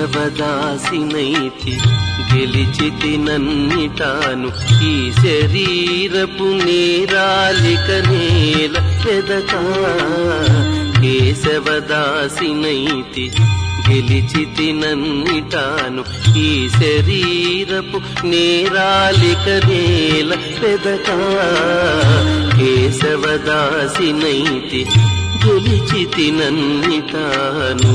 కేశవదాసినైతి గెలిచితి నన్నిటాను ఈ శరీరపు నేరాలిక నేల పెదక కేశవదాసినైతి గెలిచితి నన్నిటాను ఈ శరీరపు నేరాలిక నేల పెదక కేశవదాసినైతి గెలిచితి నన్నిటాను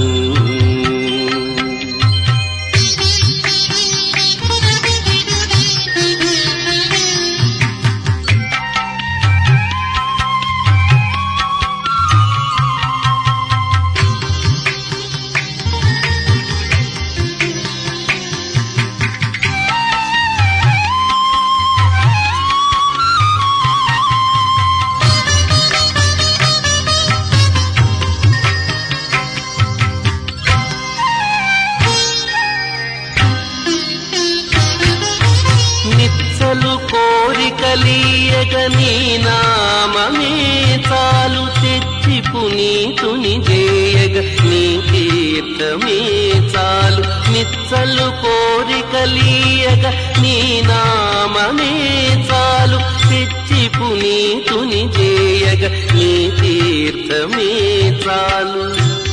నిచ్చలు కోరికలీయగ నీ నామమే చాలు తెచ్చి పునీతుని చేయగ నీ తీర్థమే చాలు నిచ్చలు కోరికలీయగ నీ నామమే చాలు తెచ్చి పునీతుని చేయగ నీ తీర్థమే చాలు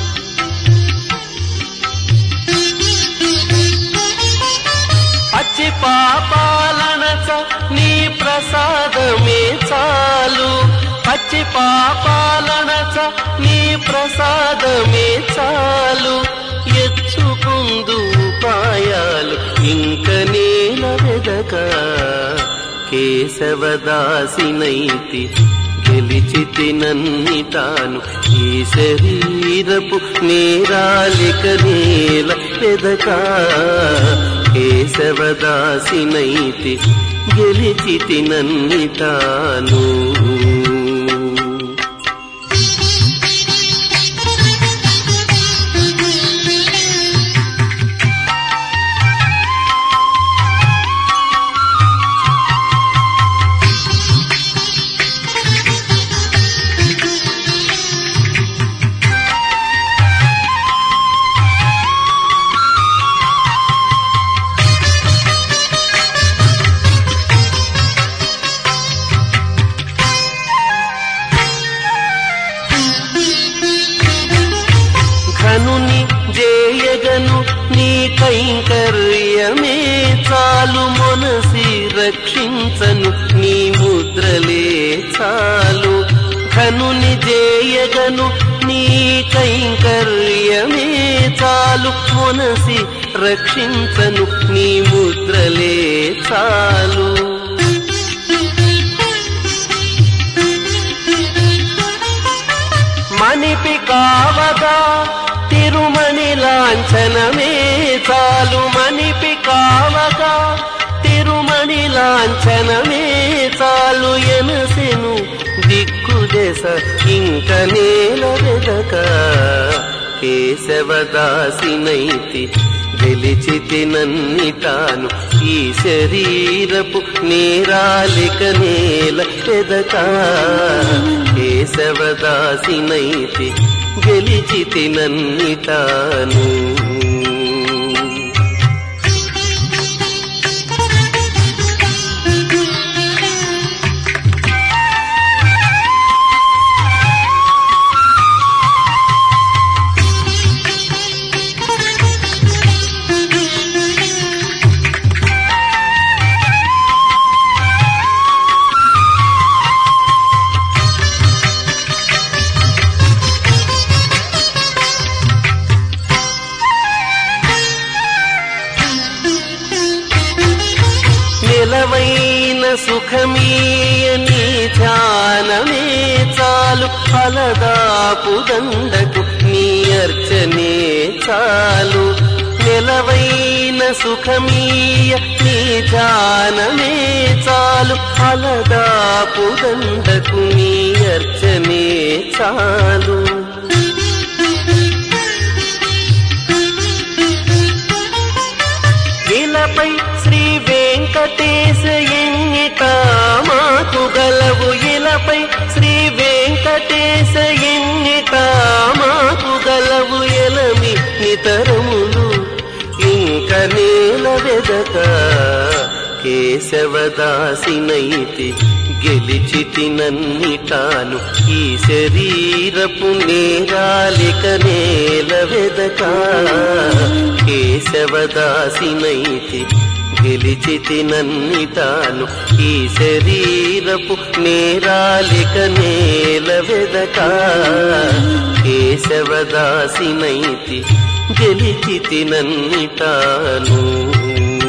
పచ్చి పాపాలనచ నీ ప్రసాదమే చాలు పచ్చి పాపాలనచ నీ ప్రసాదమే చాలు ఎచ్చుకుందు ఉపాయాలు ఇంక నేల వెదక కేశవదాసినైతి గెలిచితి నన్నిటాను ఈ శరీరపు నేరాలిక నేల పెదక కేశవదాసినైతి గెలిచితి నన్నిటాను ఘనుని జేయగను నీ కైంకర్యమే చాలు మొనసి రక్షించను నీ ముద్రలే చాలు ఘనుని జేయగను నీ కైంకర్యమే చాలు మొనసి రక్షించను నీ ముద్రలే చాలు మణిపి కావగా తిరుమణి లాంఛనమే చాలు మణిపి కావగా తిరుమణి లాంఛనమే చాలు ఎనసెను దిక్కు దశ ఇంక నేల వెదక కేశవదాసినైతి గెలిచితి నన్నిటాను ఈ శరీరపు నేరాలిక నేల పెదక కేశవదాసినైతి గెలిచితి నన్నిటాను నిలవైన సుఖమీయని ధ్యానమే చాలు ఫలదాపు దండకు నీ అర్చనే చాలు నిలవైన సుఖమీయ నీ ధ్యానమే చాలు ఫలదాపు దండకు నీ అర్చనే చాలు ఇలపై శ్రీ వెంకటేశ ఎన్నిట మాకు గలవు ఇలపై శ్రీ వెంకటేశ ఎన్నిట మాకు గలవు ఎలమి నితరములు లేక నేల వెదక కేశవదాసినైతి గెలిచితి నన్నిటాను ఈ శరీరపు నేరాలిక నేల వెదక కేశవదాసినైతి గెలిచితి నన్నిటాను ఈ శరీరపు నేరాలిక నేల వెదక కేశవదాసినైతి గెలిచితి నన్నిటాను